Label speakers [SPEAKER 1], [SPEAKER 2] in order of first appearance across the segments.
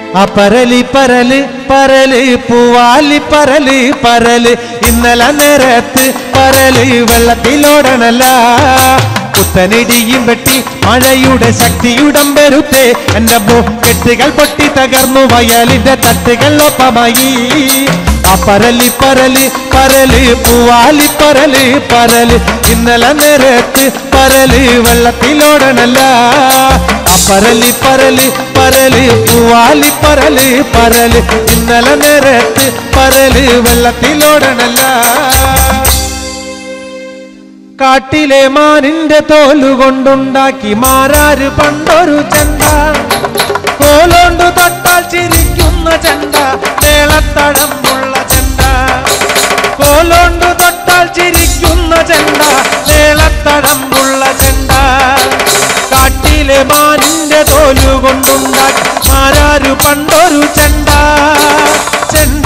[SPEAKER 1] ആ പരലി പരല് പരല് പൂവാലി പരല് പരല് ഇന്നലെ നേരത്ത് പരല് വെള്ളത്തിലോടണല്ല പുത്തനിടിയും വെട്ടി മഴയുടെ ശക്തിയുടം പെരുത്തേ എന്റെ കെട്ടുകൾ പൊട്ടി തകർന്നു വയലിന്റെ തട്ടുകൾ ഒപ്പമായി ആ പരലി പരല് പരല് പൂവാലി പരല് പരല് ഇന്നലെ നേരത്ത് പരല് വെള്ളത്തിലോടണല്ല ആ പരലി പരല് പരല് പൂവാലി പരല് പരല് ഇന്നലെ നേരത്ത് പരല് വെള്ളത്തിലോടണല്ല കാട്ടിലെ മാനിന്റെ തോലുകൊണ്ടുണ്ടാക്കി മാരാര് പണ്ടൊരു ചെണ്ട കോലോണ്ടു തൊട്ടാൽ ചിരിക്കുന്ന ചെണ്ട മേളത്തടമ്പുള്ള ചെണ്ട കോലോണ്ടു തൊട്ടാൽ ചിരിക്കുന്ന ചെണ്ട മേളത്തടമ്പുള്ള ചെണ്ട കാട്ടിലെ മാനിന്റെ തോലുകൊണ്ടുണ്ടാക്കി മാരാര് പണ്ടൊരു ചെണ്ട ചെണ്ട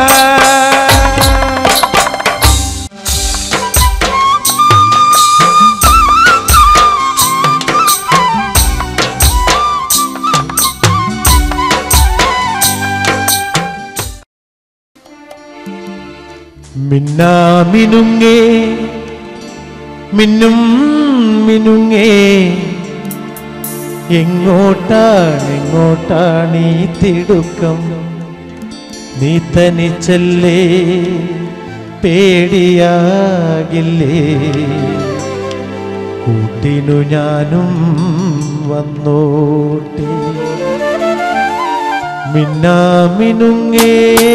[SPEAKER 1] മിന്നാമിനുങ്ങേ മിന്നും മിനുങ്ങേ എങ്ങോട്ടാണ് എങ്ങോട്ടാണ് ഈ തിടുക്കം നീ തനിച്ചല്ലേ പേടിയാകില്ലേ കൂട്ടിനു ഞാനും വന്നോട്ടെ മിന്നാമിനുങ്ങേ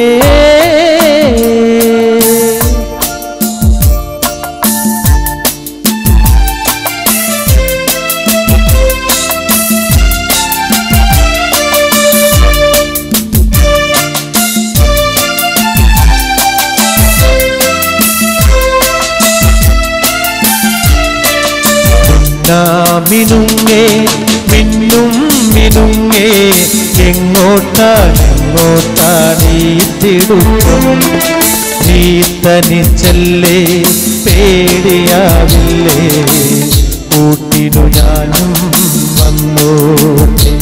[SPEAKER 1] മിനുങ്ങേ മിന്നും മിനുങ്ങേ എങ്ങോട്ടാണ് എങ്ങോട്ടാണ് ഈ തിടുക്കം നീ തനിച്ചല്ലേ പേടിയാവില്ലേ കൂട്ടിനു ഞാനും വന്നോട്ടെ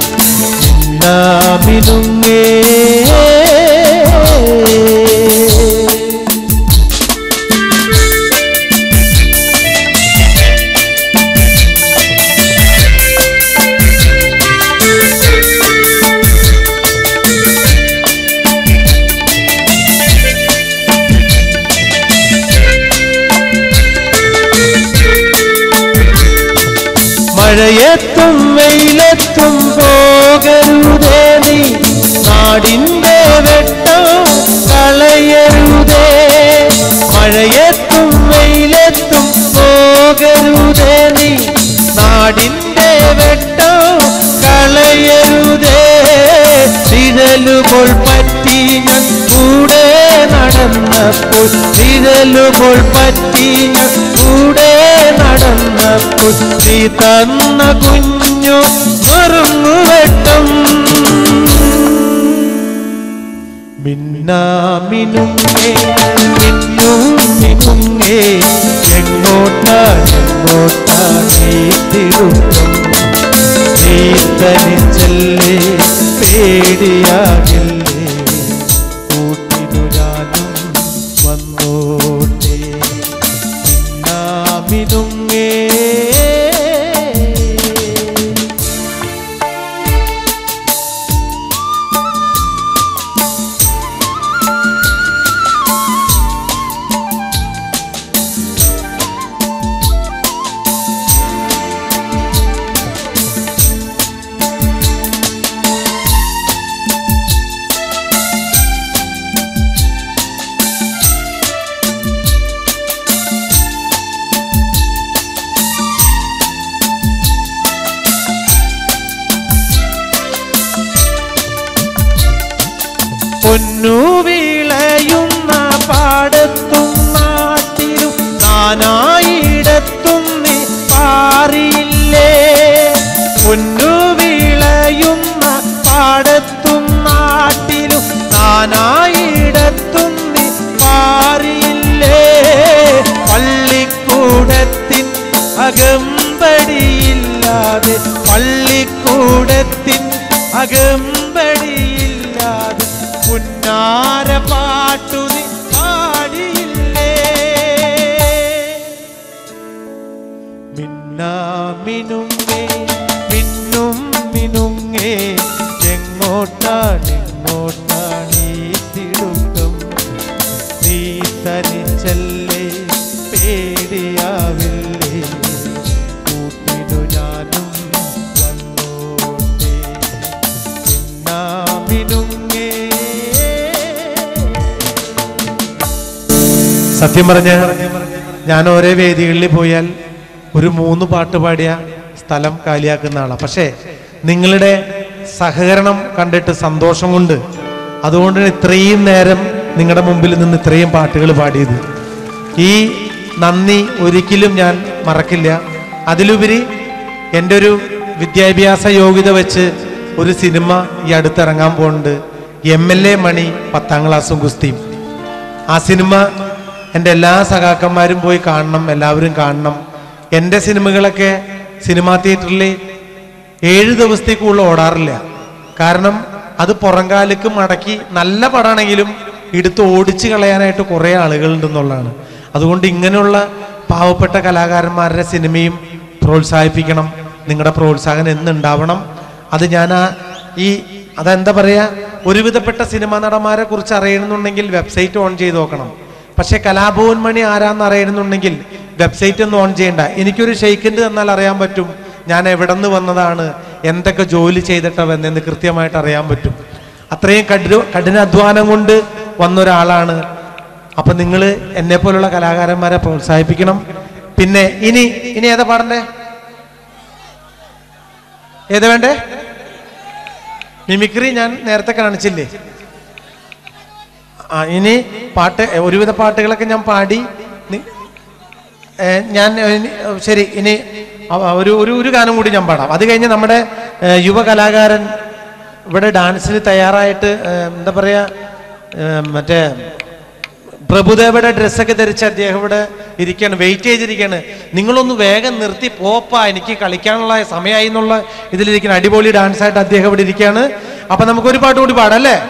[SPEAKER 1] മിന്നുങ്ങേ മഴയെത്തും വെയിലെത്തും പോകരുതേ നീ നാടിൻ്റെ വെട്ടം കളയരുതേ മഴയെത്തും വെയിലെത്തും പോകരുതേ നീ നാടിൻ്റെ വെട്ടം കളയരുതേ നിഴലുപോൾ പറ്റി ഞാൻ കൂടെ നടന്നപ്പോൾ നിഴലുപോൾ പറ്റി ഞാൻ കൂടെ നടന്നപ്പോൾ നീ തന്ന കുഞ്ഞു നുറുങ്ങുവെട്ടം മിന്നാമിനുങ്ങേ മിന്നും മിനുങ്ങേ എങ്ങോട്ടാ എങ്ങോട്ടാ നീ തിടുക്കം നീ തനിച്ചല്ലേ പേടിയാകില്ലേ കൂട്ടിനു ഞാനും വന്നോട്ടെ മിന്നാമിനുങ്ങേ പൊന്നു വിളയുന്ന പാടത്തും നാട്ടിലും നാനായിടത്തും നീ പാറിയില്ലേ പൊന്നു വിളയുന്ന പാടത്തും നാട്ടിലും നാനായിടത്തും നീ പാറിയില്ലേ പള്ളിക്കൂടത്തിൻ അകമ്പടിയില്ലാതെ പള്ളിക്കൂടത്തിൻ അകമ്പടി പുന്നാര പാട്ടു നീ പാടിയില്ലേ മിന്നാമിനുങ്ങേ മിന്നും മിനുങ്ങേ എങ്ങോട്ടാണ് എങ്ങോട്ടാണ് ഈ തിടുക്കം നീ തനിച്ചല്ലേ പേടിയാവില്ലേ കൂട്ടിനു ഞാനും വന്നോട്ടെ മിന്നാമിനുങ്ങേ സത്യം പറഞ്ഞ ഞാൻ ഓരോ വേദികളിൽ പോയാൽ ഒരു മൂന്ന് പാട്ട് പാടിയ സ്ഥലം കാലിയാക്കുന്ന ആളാണ് പക്ഷേ നിങ്ങളുടെ സഹകരണം കണ്ടിട്ട് സന്തോഷം കൊണ്ട് അതുകൊണ്ടാണ് ഇത്രയും നേരം നിങ്ങളുടെ മുമ്പിൽ നിന്ന് ഇത്രയും പാട്ടുകൾ പാടിയത് ഈ നന്ദി ഒരിക്കലും ഞാൻ മറക്കില്ല അതിലുപരി എൻ്റെ ഒരു വിദ്യാഭ്യാസ യോഗ്യത വെച്ച് ഒരു സിനിമ ഈ അടുത്തിറങ്ങാൻ പോകുന്നുണ്ട് എം എൽ എ മണി പത്താം ക്ലാസ്സും കുസ്തിയും ആ സിനിമ എൻ്റെ എല്ലാ സഖാക്കന്മാരും പോയി കാണണം എല്ലാവരും കാണണം എൻ്റെ സിനിമകളൊക്കെ സിനിമാ തിയേറ്ററിൽ ഏഴ് ദിവസത്തേക്ക് കൂടുതൽ ഓടാറില്ല കാരണം അത് പുറംകാലിക്ക് മടക്കി നല്ല പടമാണെങ്കിലും എടുത്ത് ഓടിച്ചു കളയാനായിട്ട് കുറേ ആളുകളുണ്ടെന്നുള്ളതാണ് അതുകൊണ്ട് ഇങ്ങനെയുള്ള പാവപ്പെട്ട കലാകാരന്മാരുടെ സിനിമയും പ്രോത്സാഹിപ്പിക്കണം നിങ്ങളുടെ പ്രോത്സാഹനം എന്നുണ്ടാവണം അത് ഞാൻ ആ ഈ അതെന്താ പറയാ ഒരുവിധപ്പെട്ട സിനിമാ നടന്മാരെ കുറിച്ച് അറിയണമെന്നുണ്ടെങ്കിൽ വെബ്സൈറ്റ് ഓൺ ചെയ്ത് നോക്കണം പക്ഷെ കലാഭവൻ മണി ആരാന്ന് അറിയണമെന്നുണ്ടെങ്കിൽ വെബ്സൈറ്റ് ഒന്നും ഓൺ ചെയ്യണ്ട എനിക്കൊരു ഷെയ്ക്കിൻ്റെ തന്നാൽ അറിയാൻ പറ്റും ഞാൻ എവിടെ നിന്ന് വന്നതാണ് എന്തൊക്കെ ജോലി ചെയ്തിട്ടാ വന്നെന്ന് കൃത്യമായിട്ട് അറിയാൻ പറ്റും അത്രയും കഠിന കഠിനാധ്വാനം കൊണ്ട് വന്ന ഒരാളാണ് അപ്പൊ നിങ്ങൾ എന്നെ പോലുള്ള കലാകാരന്മാരെ പ്രോത്സാഹിപ്പിക്കണം പിന്നെ ഇനി ഇനി ഏതാ പാടണ്ടേ ഏതാ വേണ്ടേ മിമിക്രി ഞാൻ നേരത്തെ കാണിച്ചില്ലേ ആ ഇനി പാട്ട് ഒരുവിധ പാട്ടുകളൊക്കെ ഞാൻ പാടി നി- ഏ, ഞാൻ ഇനി- ശരി ഇനി അവ- ഒരു ഒരു ഒരു ഗാനം കൂടി ഞാൻ പാടാം അത് കഴിഞ്ഞ് നമ്മുടെ ഏ, യുവ കലാകാരൻ ഇവിടെ ഡാൻസിന് തയ്യാറായിട്ട് ഏ, എന്താ പറയാ ഏ, മറ്റേ പ്രഭുദേവയുടെ ഡ്രസ്സൊക്കെ ധരിച്ച് അദ്ദേഹം ഇവിടെ ഇരിക്കുകയാണ് വെയിറ്റ് ചെയ്തിരിക്കുകയാണ് നിങ്ങളൊന്ന് വേഗം നിർത്തി പോപ്പാ എനിക്ക് കളിക്കാനുള്ള സമയമായി എന്നുള്ള ഇതിലിരിക്കുന്ന അടിപൊളി ഡാൻസ് ആയിട്ട് അദ്ദേഹം ഇവിടെ ഇരിക്കുകയാണ് അപ്പൊ നമുക്ക് ഒരു പാട്ട് കൂടി പാടാം അല്ലേ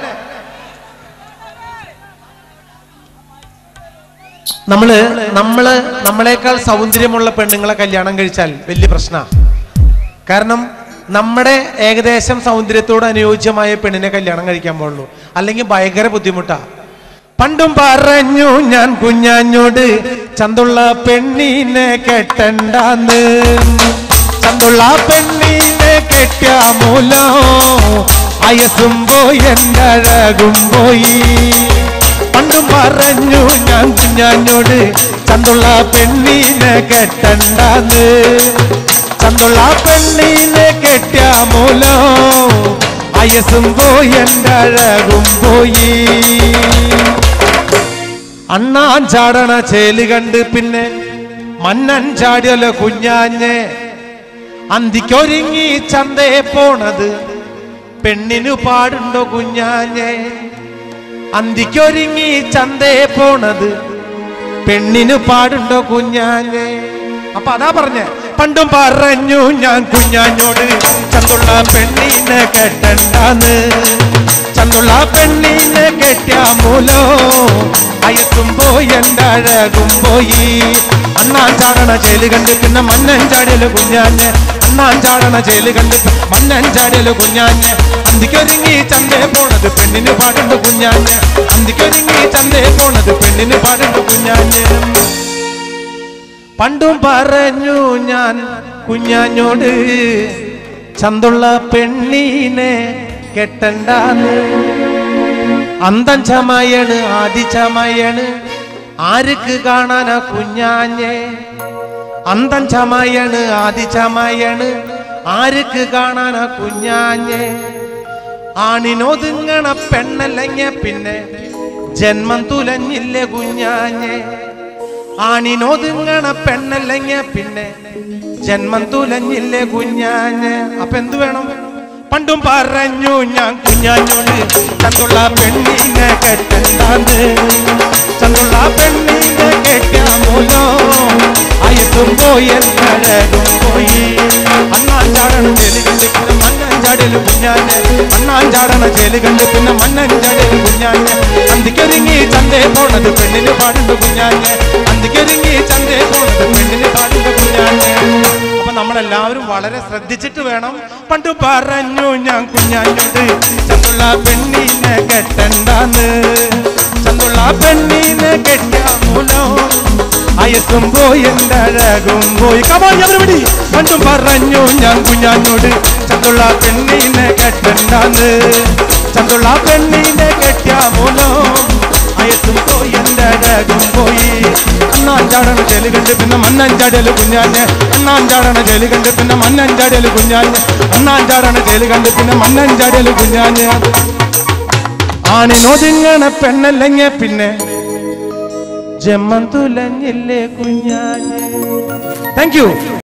[SPEAKER 1] നമ്മള് നമ്മള് നമ്മളെക്കാൾ സൗന്ദര്യമുള്ള പെണ്ണുങ്ങളെ കല്യാണം കഴിച്ചാൽ വലിയ പ്രശ്നമാണ് കാരണം നമ്മുടെ ഏകദേശം സൗന്ദര്യത്തോട് അനുയോജ്യമായ പെണ്ണിനെ കല്യാണം കഴിക്കാൻ പാടുള്ളൂ അല്ലെങ്കിൽ ഭയങ്കര ബുദ്ധിമുട്ടാ പണ്ടും പറഞ്ഞു ഞാൻ കുഞ്ഞാഞ്ഞോട് ചന്തുള്ള പെണ്ണിനെ കെട്ടണ്ടാന്ന് ചന്തുള്ള പെണ്ണിനെ കെട്ടിയ മൂലോ അയസും പോയി എൻ്റെ അഴകും പോയി പണ്ടും പറഞ്ഞു ഞാൻ കുഞ്ഞാഞ്ഞോട് ചന്തുള്ള പെണ്ണിനെ കെട്ടണ്ടാന്ന് ചന്തുള്ള പെണ്ണിനെ കെട്ടിയ മൂലോ അയസും പോയി എൻ്റെ അഴകും പോയി അണ്ണാൻ ചാടണ ചേല് കണ്ട് പിന്നെ മന്നൻ ചാടിയല്ലോ കുഞ്ഞാഞ്ഞെ അന്തിക്കൊരുങ്ങി ചന്തയെ പോണത് പെണ്ണിനു പാടുണ്ടോ കുഞ്ഞാഞ്ഞെ അന്തിക്കൊരുങ്ങി ചന്തയെ പോണത് പെണ്ണിനു പാടുണ്ടോ കുഞ്ഞാഞ്ഞെ അപ്പൊ അതാ പറഞ്ഞ പണ്ടും പറഞ്ഞു ഞാൻ കുഞ്ഞാഞ്ഞോട് ചന്തുള്ള പെണ്ണിനെ കെട്ടണ്ടാന്ന് ചന്തുള്ള പെണ്ണിനെ കെട്ടിയ മൂലോ അയത്തും പോയി എൻ്റെ അഴകും പോയി അണ്ണാൻ ചാടണ ചേല് കണ്ട് പിന്നെ മന്നൻ ചാടിയല് കുഞ്ഞാഞ്ഞ് അണ്ണാൻ ചാടണ ചേല് കണ്ട് മന്നൻ ചാടിയല് കുഞ്ഞാഞ്ഞ് അന്തിക്കൊരുങ്ങി ചന്തേ പോണത് പെണ്ണിന് പാടുണ്ട് കുഞ്ഞാഞ്ഞ് അന്തിക്കൊരുങ്ങി ചന്തേ പോണത് പെണ്ണിന് പാടുണ്ട് കുഞ്ഞാഞ്ഞ് പണ്ടും പറഞ്ഞു ഞാൻ കുഞ്ഞാഞ്ഞോട് ചന്തുള്ള പെണ്ണീനെ കെട്ടണ്ടാന്ന് അന്തം ചമയണ് ആദി ചമയണ് ആർക്ക് കാണാനാ കുഞ്ഞാഞ്ഞെ അന്തം ചമയണ് ആദി ചമയണ് ആർക്ക് കാണാനാ കുഞ്ഞാഞ്ഞെ ആണിനൊതുങ്ങണ പെണ്ണല്ലെങ്കിൽ പിന്നെ ജന്മം തുലഞ്ഞില്ലേ കുഞ്ഞാഞ്ഞെ ആണിനൊതുങ്ങണ പെണ്ണല്ലെങ്കിൽ പിന്നെ ജന്മം തുലഞ്ഞില്ലേ കുഞ്ഞാഞ്ഞ് അപ്പൊ എന്ത് വേണം പണ്ടും പറഞ്ഞു ഞാൻ കുഞ്ഞാഞ്ഞോട് ചന്തുള്ള പെണ്ണിനെ കെട്ടണ്ടാന്ന് ചന്തുള്ള പെണ്ണിനെ കെട്ടാ മൂലോ അയ്യ വയസ്സും പോയി എന്നഴകും പോയി അണ്ണാൻ ചാടണ ചേല് കണ്ട് പിന്നെ മണ്ണൻ ചാടല് കുഞ്ഞാഞ്ഞ് അണ്ണാൻ ചാടണ ചേല് കണ്ട് പിന്നെ മണ്ണൻ ചാടല് കുഞ്ഞാഞ്ഞ് അന്തിക്കൊരുങ്ങി ചന്തേ പോണത് പെണ്ണിന് പാടുണ്ട് കുഞ്ഞാഞ്ഞ് അന്തിക്കൊരുങ്ങി ചന്തേ പോണത് പെണ്ണിന് പാടുണ്ട് കുഞ്ഞാഞ്ഞ് അപ്പൊ നമ്മളെല്ലാവരും വളരെ ശ്രദ്ധിച്ചിട്ട് വേണം പണ്ട് പറഞ്ഞു ഞാൻ കുഞ്ഞാഞ്ഞോട് ചന്തുള്ള പെണ്ണിനെ കെട്ടണ്ടാന്ന് ചന്തുള്ള പെണ്ണിനെ കെട്ടാമൂലോ അയസും പോയി എൻ്റെ അഴകും പോയി കമാൻ എവരിബഡി പണ്ടും പറഞ്ഞു ഞാൻ കുഞ്ഞാഞ്ഞോട് ചന്തുള്ള പെണ്ണിനെ കെട്ടണ്ടാന്ന് ചന്തുള്ള പെണ്ണിനെ കെട്ടാമൂലോ അയസും പോയി എൻ്റെ അഴകും പോയി അണ്ണാൻ ചാടണ ചെലി കണ്ട് പിന്നെ മണ്ണൻ ചാടല് കുഞ്ഞാഞ്ഞ് അണ്ണാൻ ചാടണ ചെലി കണ്ട് പിന്നെ മണ്ണൻ ചാടല് കുഞ്ഞാഞ്ഞ് അണ്ണാൻ ചാടണ ചെലി കണ്ട് പിന്നെ മണ്ണൻ ചാടല് കുഞ്ഞാഞ്ഞ് ആണിനൊതുങ്ങണ പെണ്ണല്ലെങ്കിൽ പിന്നെ ജമ്മം തുലഞ്ഞില്ലേ കുഞ്ഞാഞ്ഞ് താങ്ക് യു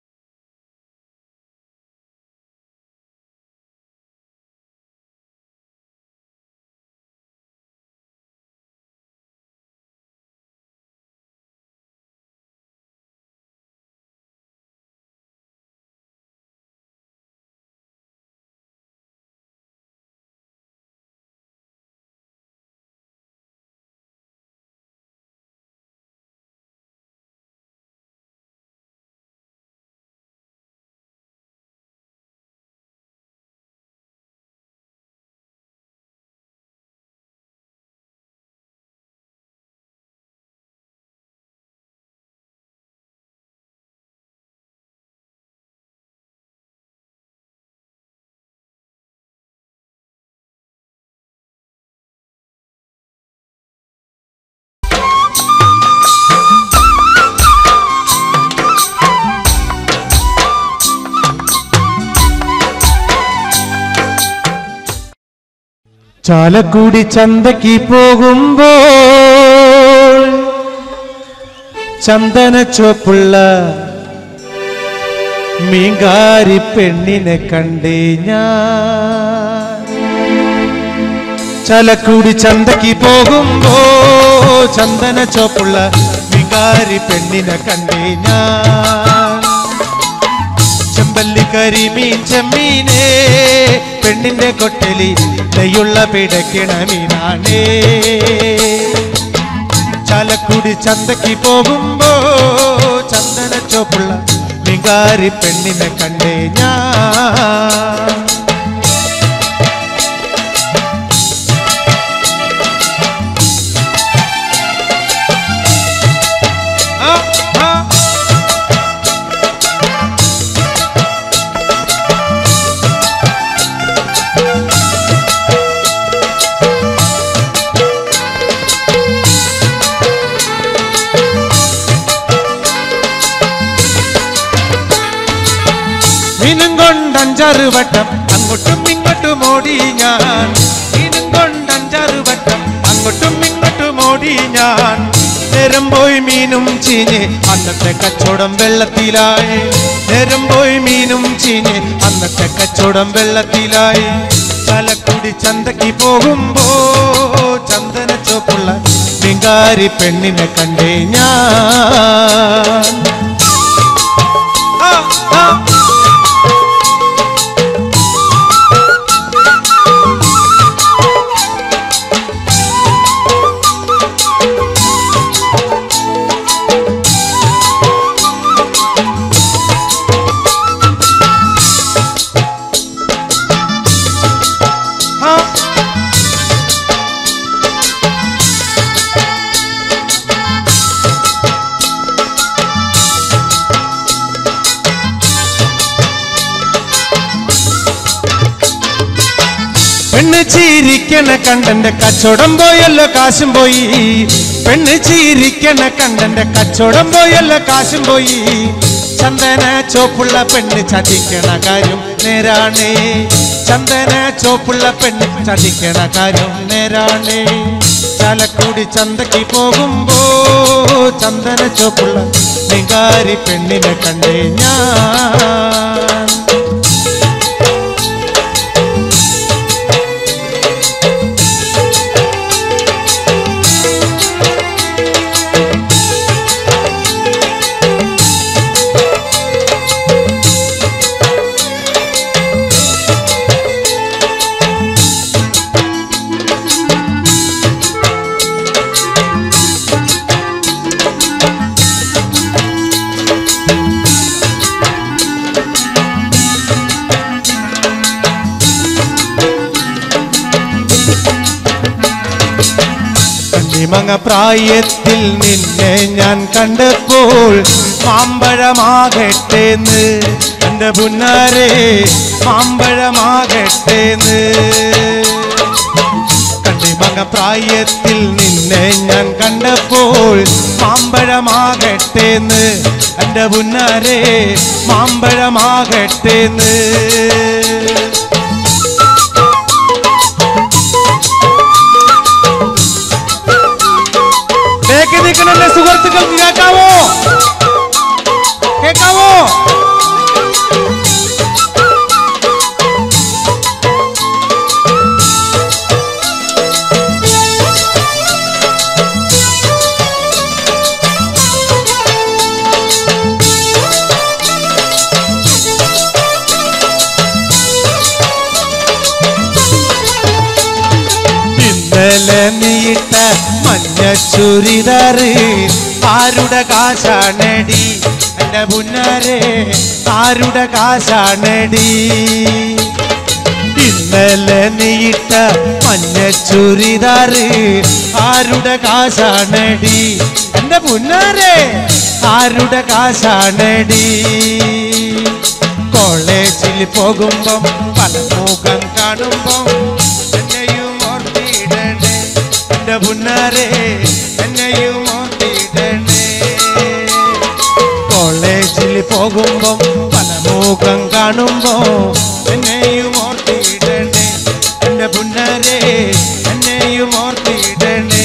[SPEAKER 1] ചാലക്കുടി ചന്തയ്ക്ക് പോകുമ്പോൾ ചന്ദന ചോപ്പുള്ള മീങ്കാരി പെണ്ണിനെ കണ്ടേ ഞാൻ ചാലക്കുടി ചന്തയ്ക്ക് പോകുമ്പോ ചന്ദന ചോപ്പുള്ള മീങ്കാരി പെണ്ണിനെ കണ്ടേ ഞാൻ ചെമ്പല്ലി കരിമീൻ ചെമ്മീനേ പെണ്ണിന്റെ കൊട്ടലി നെയ്യുള്ള പിടക്കിണ മീനാണേ ചാലക്കുടി ചന്തയ്ക്ക് പോകുമ്പോ ചന്ദന ചോപ്പുള്ള മികാരി പെണ്ണിനെ കണ്ടേ ഞാൻ ആ, ആ. മീനും കൊണ്ട് അഞ്ചാറ് വട്ടം അങ്ങോട്ടും ഇങ്ങോട്ടും ഓടി ഞാൻ മീനും കൊണ്ട് അഞ്ചാറ് വട്ടം അങ്ങോട്ടും ഇങ്ങോട്ടും ഓടി ഞാൻ നേരം പോയി മീനും ചീഞ്ഞ് അന്നത്തെ കച്ചവടം വെള്ളത്തിലായി നേരം പോയി മീനും ചീഞ്ഞ് അന്നത്തെ കച്ചവടം വെള്ളത്തിലായി ചലക്കുടി ചന്തയ്ക്ക് പോകുമ്പോ ചന്ദന ചോപ്പുള്ള മിങ്കാരി പെണ്ണിനെ കണ്ടേ ഞാൻ ആ, ആ. ആ. പെണ്ണ് ചീരിക്കണ കണ്ടന്റെ കച്ചവടം പോയല്ലോ കാശും പോയി പെണ്ണ് ചീരിക്കണ കണ്ടന്റെ കച്ചവടം പോയല്ലോ കാശും പോയി ചന്ദന ചോപ്പുള്ള പെണ്ണ് ചതിക്കണ കാര്യം നേരാണേ ചന്ദന ചോപ്പുള്ള പെണ്ണ് ചതിക്കണ കാര്യം നേരാണേ ചാലക്കുടി ചന്തയ്ക്ക് പോകുമ്പോ ചന്ദന ചോപ്പുള്ള നികാരി പെണ്ണിനെ കണ്ടേ ഞാൻ കണ്ണിമങ്ങ പ്രായത്തിൽ നിന്നെ ഞാൻ കണ്ടപ്പോൾ മാമ്പഴമാകട്ടേന്ന് എൻ്റെ പുന്നാരെ മാമ്പഴമാകട്ടേന്ന് കണ്ണിമങ്ങ പ്രായത്തിൽ നിന്നെ ഞാൻ കണ്ടപ്പോൾ മാമ്പഴമാകട്ടേന്ന് എൻ്റെ പുന്നാരെ മാമ്പഴമാകട്ടേന്ന് ബേക്കി നിൽക്കുന്ന എന്റെ സുഹൃത്തുക്കൾക്ക് കേൾക്കാവോ കേൾക്കാവോ ഇന്നലെ നീട്ട മഞ്ഞ ചുരിദാറ് ആരുടെ കാശാണടി എന്റെ പുന്നാരെ ആരുടെ കാശാണടി ഇന്നലെ നീട്ട മഞ്ഞ ചുരിദാറ് ആരുടെ കാശാണടി എന്റെ പുന്നാരെ ആരുടെ കാശാണടി കോളേജിൽ പോകുമ്പം പല മുഖം കാണുമ്പം എന്നെയും ഓർത്തിടണേ എന്റെ പുന്നാരെ എന്നെയും ഓർത്തിടണേ കോളേജിൽ പോകുമ്പം പല മുഖം കാണുമ്പോ എന്നെയും ഓർത്തിടണേ എന്റെ പുന്നാരെ എന്നെയും ഓർത്തിടണേ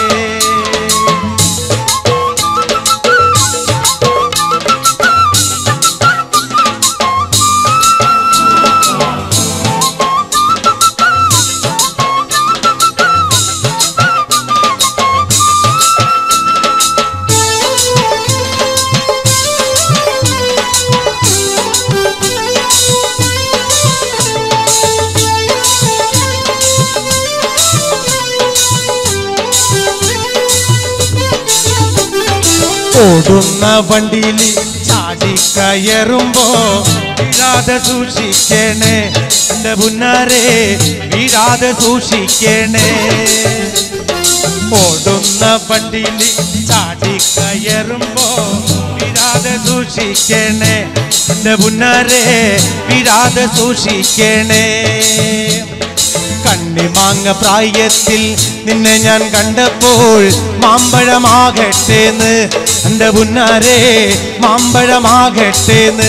[SPEAKER 1] ഓടുന്ന വണ്ടിയിൽ ചാടി കയറുമ്പോ വീഴാതെ സൂക്ഷിക്കണേ എന്റെ പുന്നാരെ വീഴാതെ സൂക്ഷിക്കണേ ഓടുന്ന വണ്ടിയിൽ ചാടി കയറുമ്പോ വീഴാതെ സൂക്ഷിക്കണേ എന്റെ പുന്നാരെ വീഴാതെ സൂക്ഷിക്കണേ കണ്ണിമാങ്ങ പ്രായത്തിൽ നിന്നെ ഞാൻ കണ്ടപ്പോൾ മാമ്പഴമാകട്ടേന്ന് എന്റെ പുന്നാരെ മാമ്പഴമാകട്ടേന്ന്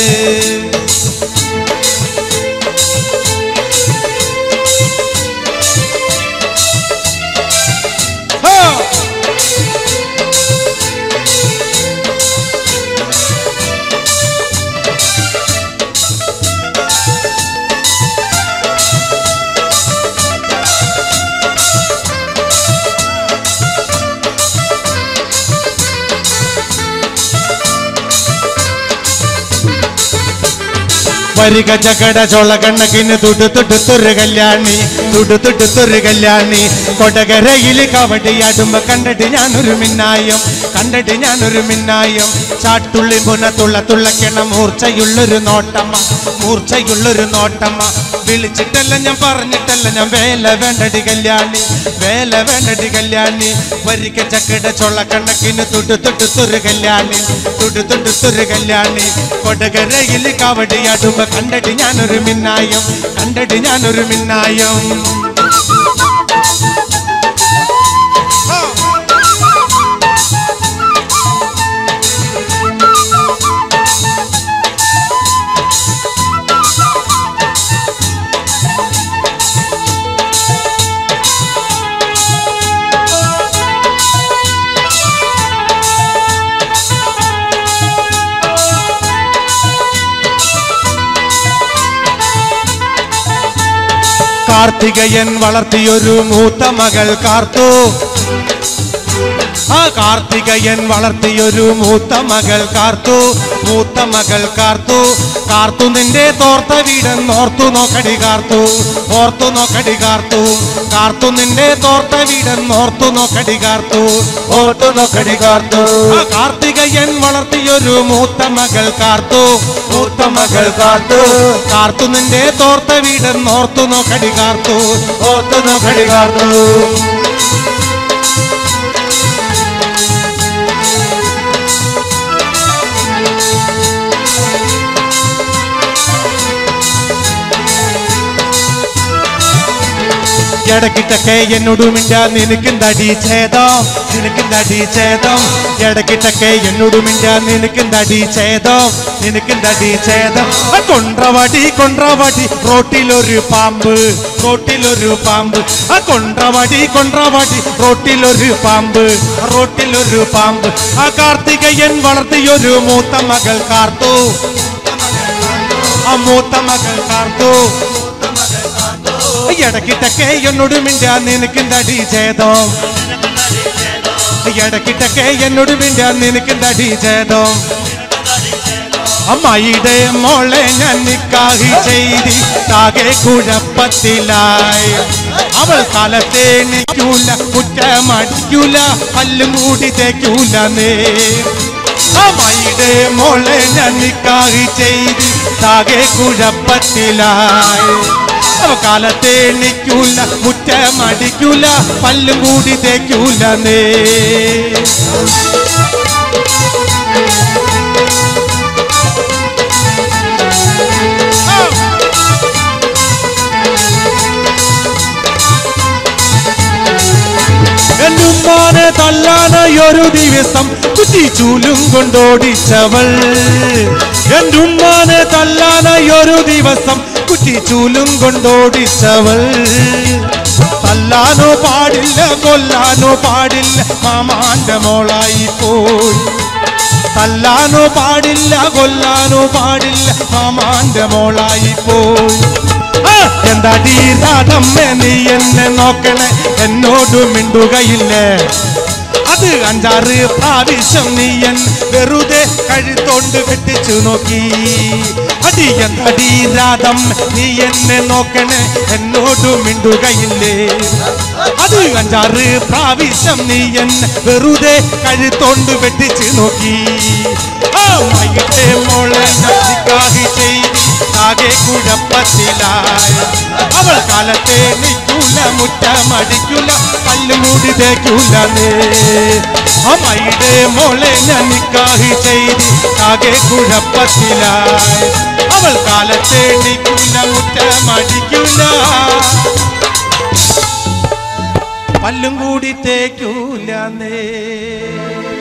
[SPEAKER 1] ഹോ! വരിക ചകട ചോള കണ്ണക്കിന് തുടു തുടുത്തൊരു കല്യാണി തുടു തുടുത്തൊരു കല്യാണി കൊടകരയിൽ കവടിയാടുമ്പോ കണ്ടിട്ട് ഞാനൊരു മിന്നായം കണ്ടിട്ട് ഞാനൊരു മിന്നായം ചാട്ടുള്ളി പുന തുള്ള തുള്ളക്കണ മൂർച്ചയുള്ളൊരു നോട്ടമ്മ മൂർച്ചയുള്ളൊരു നോട്ടമ്മ വിളിച്ചിട്ടല്ല ഞാൻ പറഞ്ഞിട്ടല്ല ഞാൻ വേല വേണ്ടടി കല്യാണി വേല വേണ്ടടി കല്യാണി വരിക ചക്കട ചൊള്ള കണക്കിന് തുടു തുടുത്തൊരു കല്യാണി തുടു തുടുത്തൊരു കല്യാണി കൊടകരയിൽ കവടിയാടുമ്പോ കണ്ടിട്ട് ഞാനൊരു മിന്നായം കണ്ടിട്ട് ഞാനൊരു മിന്നായം കാർത്തികയൻ വളർത്തിയൊരു മൂത്ത മകൾ കാർത്തു ആ കാർത്തികയൻ വളർത്തിയൊരു മൂത്ത മകൾ കാർത്തു മൂത്ത മകൾ കാർത്തു കാർത്തു നിന്റെ തോർത്ത വീടെന്നോർത്തു നോക്കടി കാർത്തു ഓർത്തു നോക്കടി കാർത്തു കാർത്തു നിന്റെ തോർത്ത വീടെന്നോർത്തു നോക്കടി കാർത്തു ഓർത്തു നോക്കടി കാർത്തു ആ കാർത്തികയൻ വളർത്തിയൊരു മൂത്ത മകൾ കാർത്തു മൂത്ത മകൾ കാർത്തു കാർത്തു നിന്റെ തോർത്ത വീടെന്നോർത്തു നോക്കടി കാർത്തു ഓർത്തു നോക്കടി കാർത്തു ഇടക്കിട്ടൊക്കെ എന്നോട് മിണ്ട നിനക്കെന്തടി ഛേദം നിനക്കെന്തടി ഛേദം ഇടക്കിട്ടൊക്കെ എന്നോട് മിണ്ട നിനക്കെന്തടി ഛേദം നിനക്കെന്തടി ഛേദം ആ കൊണ്ട്രവടി കൊണ്ട്രവടി റോട്ടിലൊരു പാമ്പ് റോട്ടിലൊരു പാമ്പ് ആ കൊണ്ട്രവടി കൊണ്ട്രവടി റോട്ടിലൊരു പാമ്പ് റോട്ടിലൊരു പാമ്പ് ആ കാർത്തികയൻ വളർത്തിയൊരു മൂത്ത മകൾ കാർത്തു ആ മൂത്ത മകൾ കാർത്തു ഇടക്കിട്ടൊക്കെ എന്നോട് മിണ്ട നിനക്കെന്തടി ഛേദം ഇടക്കിട്ടൊക്കെ എന്നോട് മിണ്ട നിനക്കെന്തടി ഛേദം അമ്മായിയുടെ മോളെ ഞാൻ നിക്കാഹി ചെയ്തി താകെ കുഴപ്പത്തിലായി അവൾ കാലത്തെ നിൽക്കൂല കുറ്റമടിക്കൂല പല്ലും കൂടി തേക്കൂല നേ അമ്മായിയുടെ മോളെ ഞാൻ നിക്കാഹി ചെയ്തി താകെ കുഴപ്പത്തിലായി അവ കാലത്തെ നിൽക്കൂല കുറ്റമടിക്കൂല പല്ലും കൂടി തേക്കൂല നേ എന്നുമ്മാനെ തല്ലാനായൊരു ദിവസം കുറ്റിച്ചൂലും കൊണ്ടോടിച്ചവൾ എന്നുമ്മാനെ തല്ലാനായൊരു ദിവസം കുറ്റിച്ചൂലും കൊണ്ടോടിച്ചവൾ തല്ലാനോ പാടില്ല കൊല്ലാനോ പാടില്ല മാമാന്റെ മോളായി പോയി തല്ലാനോ പാടില്ല കൊല്ലാനോ പാടില്ല മാമാന്റെ മോളായി പോയി ആ, എന്താടി രാധമ്മ നീ എന്നെ നോക്കണേ എന്നോട് മിണ്ടുകയില്ലേ അത് അഞ്ചാറ് പ്രാവശ്യം നീ എൻ വെറുതെ കഴുത്തോണ്ട് വെട്ടിച്ചു നോക്കി അടി എന്താടി രാധം നീ എന്നെ നോക്കണേ എന്നോട് മിണ്ടുകയില്ലേ അത് അഞ്ചാറ് പ്രാവശ്യം നീ എന്നെ വെറുതെ കഴുത്തോണ്ട് വെട്ടിച്ചു നോക്കി ആ വൈകിട്ട് മോളെ നദിക്കാഹി ചെയ്തി ആകെ കുഴപ്പത്തിലായി അവൾ കാലത്തെ നിൽക്കൂല മുറ്റമടിക്കൂല പല്ലുമൂടി തേക്കൂല നേ അമ്മയുടെ മോളെ ഞാൻ നിക്കാഹി ചെയ്തി ആകെ കുഴപ്പത്തിലായി അവൾ കാലത്തെ നിൽക്കൂല മുറ്റമടിക്കൂല പല്ലും കൂടി തേക്കൂല നേ